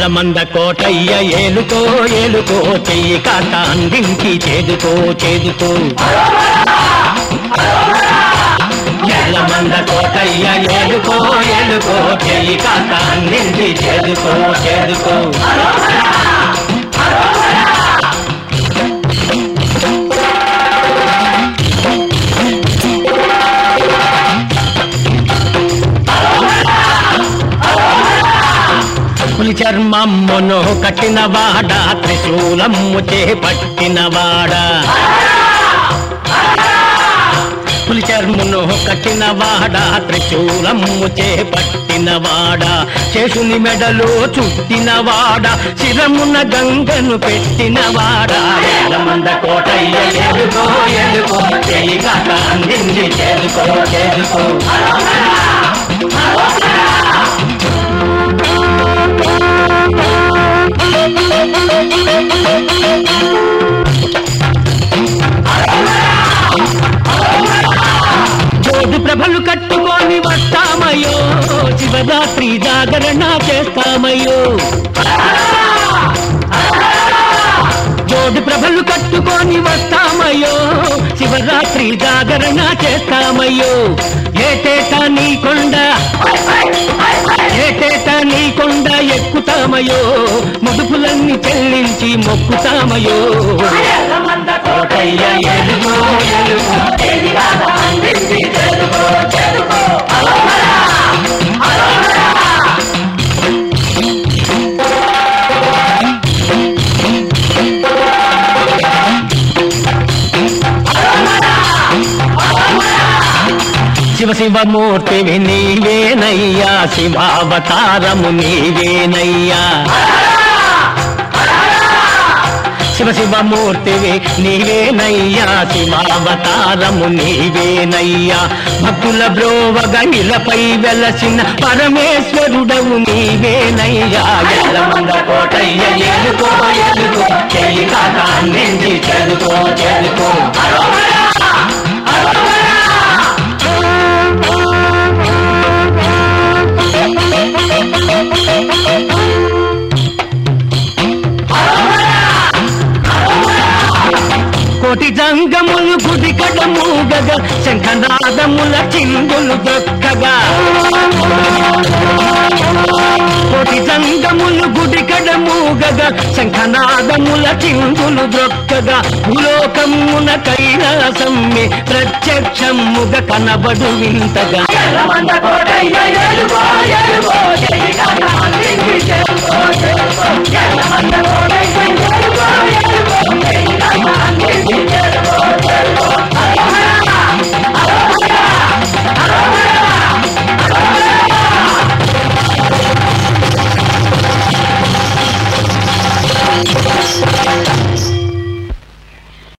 ఎల్లమంద కోటయ్య ఏలుకో ఏలుకో చెయ్యి కాక అందించి చేదుకో చేదుకో ఎల్లమంద కోటయ్య ఏలుకో ఏలుకో చెయ్యి కాక అందించి చేదుకో చేదుకో పులి చర్మమ్మును కట్టినవాడ త్రిశూలమ్ము చేపట్టినవాడ పులి చర్మును కట్టినవాడ త్రిశూలమ్ము చేపట్టినవాడ శేషుని మెడలో చుట్టినవాడ శిరమున గంగను పెట్టినవాడ ఎల్లమంద కోటయ్య ఎదుకో ఎదుకో చెయ్యి కాక అందించి చేదుకో చేదుకో జోడు ప్రభలు కట్టుకొని వస్తామయ్యో శివరాత్రి జాగరణ చేస్తామయ్యో జోడు ప్రభలు కట్టుకొని వస్తామయ్యో శివరాత్రి జాగరణ చేస్తామయ్యో ఏటేటా నీ కొండ ఏటేటా నీ కొండ ఎక్కుతామయ్యో ముడుపులన్నీ చెల్లించి మొక్కుతామయ్యో కోటయ్య ఎలుగో ఎలుగో శివ శివమూర్తివి నీవేనయ్యా శివావతారము నీవేనయ్యా శివ శివమూర్తివి నీవేనయ్యా శివావతారము నీవేనయ్యా భక్తుల బ్రోవగ ఇలపై వెలసిన పరమేశ్వరుడవు నీవేనయ్యా ఎల్లమంద కోటయ్య ఎలుకో ఎలుకో చెయ్యి కాక అందించి చెలుకో చెలుకో కోటి జంగములు గుడి కడమూగగ శంఖనాదముల చిందులు దొక్కగా కోటి జంగములు గుడి కడమూగగ శంఖనాదముల చిందులు దొక్కగా భూలోకమున కైలాసమ్మి ప్రత్యక్షముగ కనబడు వింతగా ఎల్లమంద కోటయ్య ఎలుగో ఎలుగో చెయ్యి కాక అందించి చేరుకో చేరుకో ఎల్లమంద కోటయ్య